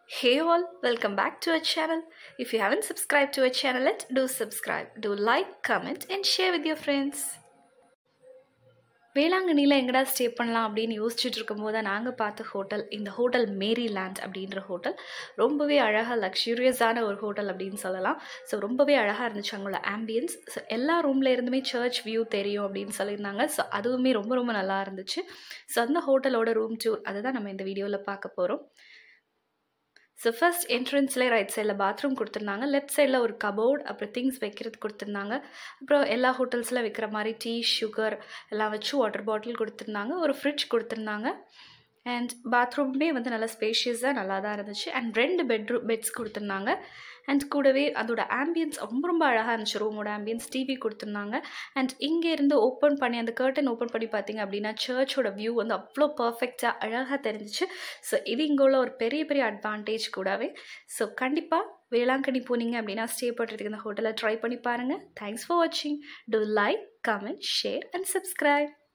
Hey all, welcome back to our channel. If you haven't subscribed to our channel yet, do subscribe. Do like, comment and share with your friends. வேளாங்கண்ணியில் எங்கடா stay பண்ணலாம் அப்படின்னு யோசிச்சுட்டு இருக்கும்போது தான் நாங்கள் பார்த்த ஹோட்டல் இந்த ஹோட்டல் மேரி லேண்ட் அப்படின்ற ஹோட்டல் ரொம்பவே அழகாக லக்ஸூரியஸான ஒரு ஹோட்டல் அப்படின்னு சொல்லலாம் ஸோ ரொம்பவே அழகாக இருந்துச்சு அவங்களோட ஆம்பியன்ஸ் ஸோ எல்லா ரூமில் இருந்துமே சர்ச் வியூ தெரியும் அப்படின்னு சொல்லியிருந்தாங்க ஸோ அதுவுமே ரொம்ப ரொம்ப நல்லா இருந்துச்சு ஸோ அந்த ஹோட்டலோட ரூம் டூர் அதை தான் நம்ம இந்த வீடியோவில் பார்க்க போகிறோம் ஸோ ஃபர்ஸ்ட் என்ட்ரன்ஸ்லேயே ரைட் சைடில் பாத்ரூம் கொடுத்துருந்தாங்க லெஃப்ட் சைடில் ஒரு கபோர்ட் அப்புறம் திங்ஸ் வைக்கிறது கொடுத்துருந்தாங்க அப்புறம் எல்லா ஹோட்டல்ஸில் வைக்கிற மாதிரி டீ சுகர் எல்லாம் வச்சு வாட்டர் பாட்டில் கொடுத்துருந்தாங்க ஒரு ஃப்ரிட்ஜ் கொடுத்துருந்தாங்க அண்ட் பாத்ரூமே வந்து நல்லா ஸ்பேஷியஸாக நல்லா தான் இருந்துச்சு அண்ட் ரெண்டு பெட்ரூம் பெட்ஸ் கொடுத்துருந்தாங்க அண்ட் கூடவே அதோட ஆம்பியன்ஸ் ரொம்ப ரொம்ப அழகாக இருந்துச்சு ரூமோட ஆம்பியன்ஸ் டிவி கொடுத்துருந்தாங்க அண்ட் இங்கே இருந்து ஓப்பன் பண்ணி அந்த கர்டன் ஓப்பன் பண்ணி பார்த்தீங்க அப்படின்னா சர்ச்சோட வியூ வந்து அவ்வளோ பர்ஃபெக்டாக அழகாக தெரிஞ்சிச்சு ஸோ இது இங்கே உள்ள ஒரு பெரிய பெரிய அட்வான்டேஜ் கூடவே ஸோ கண்டிப்பாக வேளாங்கண்ணி போனீங்க அப்படின்னா ஸ்டே பண்ணுறதுக்கு இந்த ஹோட்டலை ட்ரை பண்ணி பாருங்கள் தேங்க்ஸ் ஃபார் வாட்சிங் do like comment share and subscribe